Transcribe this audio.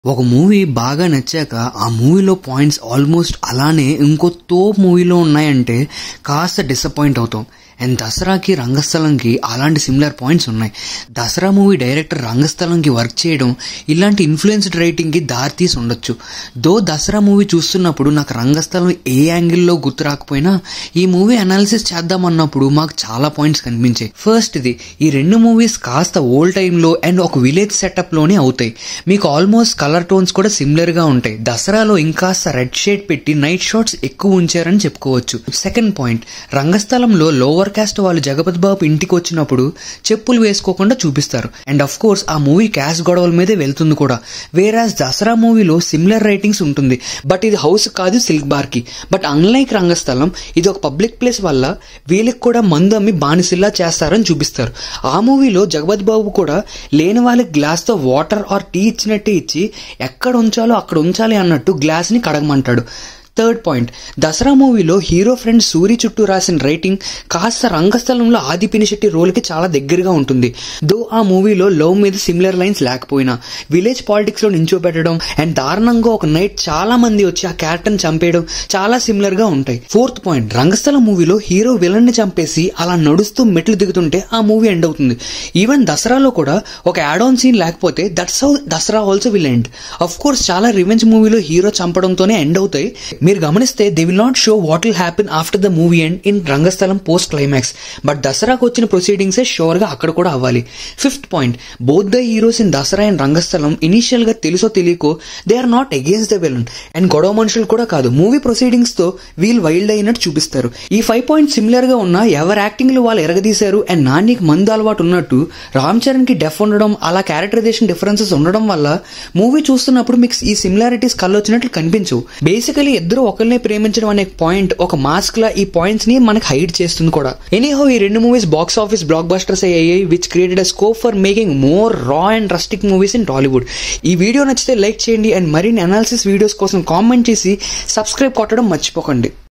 ఒక మూవీ బాగా నచ్చాక ఆ మూవీలో పాయింట్స్ ఆల్మోస్ట్ అలానే ఇంకో తో మూవీలో ఉన్నాయంటే కాస్త డిసప్పాయింట్ అవుతాం అండ్ దసరాకి రంగస్థలంకి అలాంటి సిమిలర్ పాయింట్స్ ఉన్నాయి దసరా మూవీ డైరెక్టర్ రంగస్థలంకి వర్క్ చేయడం ఇలాంటి ఇన్ఫ్లుయెన్స్డ్ రైటింగ్కి దారితీసి ఉండొచ్చు దో దసరా మూవీ చూస్తున్నప్పుడు నాకు రంగస్థలం ఏ యాంగిల్లో గుర్తు రాకపోయినా ఈ మూవీ అనాలిసిస్ చేద్దామన్నప్పుడు మాకు చాలా పాయింట్స్ కనిపించాయి ఫస్ట్ ఇది ఈ రెండు మూవీస్ కాస్త ఓల్డ్ టైంలో అండ్ ఒక విలేజ్ సెటప్లోనే అవుతాయి మీకు ఆల్మోస్ట్ కలర్ టోన్స్ కూడా సిమిలర్ గా ఉంటాయి దసరాలో ఇంకాస్త రెడ్ షేడ్ పెట్టి నైట్ షాట్స్ ఎక్కువ ఉంచారని చెప్పుకోవచ్చు సెకండ్ పాయింట్ రంగస్థలంలో లోవర్ కాస్ట్ వాళ్ళు జగపతి బాబు ఇంటికి వచ్చినప్పుడు చెప్పులు వేసుకోకుండా చూపిస్తారు అండ్ అఫ్ కోర్స్ ఆ మూవీ క్యాస్ట్ గొడవల మీదే వెళ్తుంది కూడా వేరాజ్ దసరా మూవీలో సిమిలర్ రైటింగ్స్ ఉంటుంది బట్ ఇది హౌస్ కాదు సిల్క్ బార్ కి బట్ అన్లైక్ రంగస్థలం ఇది ఒక పబ్లిక్ ప్లేస్ వల్ల వీళ్ళకి కూడా మందు అమ్మి బానిసిల్లా చేస్తారని చూపిస్తారు ఆ మూవీలో జగపతి బాబు కూడా లేని వాళ్ళకి గ్లాస్ తో వాటర్ ఆర్ టీ ఇచ్చినట్టే ఇచ్చి ఎక్కడ ఉంచాలో అక్కడ ఉంచాలి అన్నట్టు గ్లాస్ ని కడగమంటాడు థర్డ్ పాయింట్ దసరా మూవీలో హీరో ఫ్రెండ్ సూరి చుట్టూ రాసిన రైటింగ్ కాస్త రంగస్థలంలో ఆది పినిశెట్టి రోల్కి చాలా దగ్గరగా ఉంటుంది దో ఆ మూవీలో లవ్ మీద సిమిలర్ లైన్స్ లేకపోయినా విలేజ్ పాలిటిక్స్ లో నించోబెట్టడం అండ్ దారుణంగా ఒక నైట్ చాలా మంది వచ్చి ఆ క్యారెక్టర్ చంపేయడం చాలా సిమిలర్ గా ఉంటాయి ఫోర్త్ పాయింట్ రంగస్థలం మూవీలో హీరో విలన్ ని చంపేసి అలా నడుస్తూ మెట్లు దిగుతుంటే ఆ మూవీ ఎండ్ అవుతుంది ఈవెన్ దసరాలో కూడా ఒక యాడ్ ఆన్ సీన్ లేకపోతే that's how Dasara also will end of course చాలా రివెంజ్ మూవీలో హీరో చంపడంతోనే ఎండ్ అవుతాయి మీరు గమనిస్తే they will not show what will happen after the movie end in Rangasthalam post climax but దసరాకు వచ్చిన ప్రొసీడింగ్సే షోర్ గా అక్కడ కూడా అవ్వాలి fifth point both the heroes in Dasara and Rangasthalam initial గా తెలుసో తెలియకో they are not against the villain and గొడవ మనుషులు కూడా కాదు మూవీ ప్రొసీడింగ్స్ తో వీల్ వైల్డ్ అయినట్టు చూపిస్తారు ఈ ఫైవ్ పాయింట్స్ సిమిలర్ గా ఉన్న ఎవరి యాక్టింగ్ లో వాళ్ళు ఎరగదీశారు అండ్ నానికి మందు అలవాటు ఉన్నట్టు రామ్ చరణ్ కి డెఫ్ ఉండడం అలా క్యారెక్టరైజేషన్ డిఫరెన్సెస్ ఉండడం వల్ల మూవీ చూస్తున్నప్పుడు మీకు ఈ సిమిలారిటీస్ కళ్ళొచ్చినట్లు కనిపించవు బేసికలీ ఇద్దరు ఒకరినే ప్రేమించడం అనే పాయింట్ ఒక మాస్క్ లా ఈ పాయింట్స్ ని మనకి హైడ్ చేస్తుంది కూడా ఎనీహౌ ఈ రెండు movies box office blockbusters అయ్యాయి which created a scope for making more raw and rustic movies in Tollywood ఈ వీడియో నచ్చితే లైక్ చేయండి అండ్ మరిన్ని అనాలిసిస్ వీడియోస్ కోసం కామెంట్ చేసి సబ్స్క్రైబ్ కొట్టడం మర్చిపోకండి